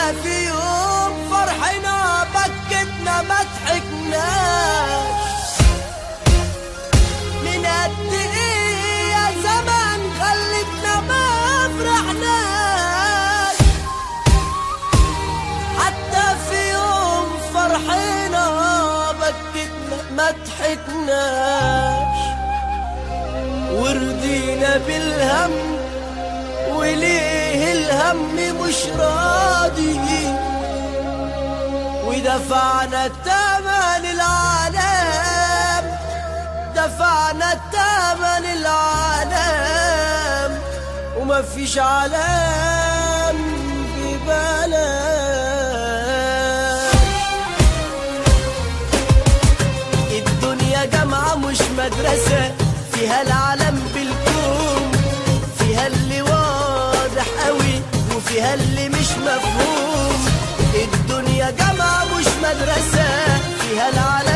في يوم فرحنا بكتنا ما ضحكناش من قد ايه يا زمان خلتنا ما فرحناش حتى في يوم فرحنا بكتنا ما ضحكناش ورضينا بالهم وليه الهم مش راضي ودفعنا الثمن العالم دفعنا الثمن العالم وما فيش عالم ببلاش الدنيا جامعة مش مدرسة فيها العالم بالكون فيها اللي واضح قوي وفيها اللي مش مفهوم الدنيا جامعة مش مدرسة فيها العالم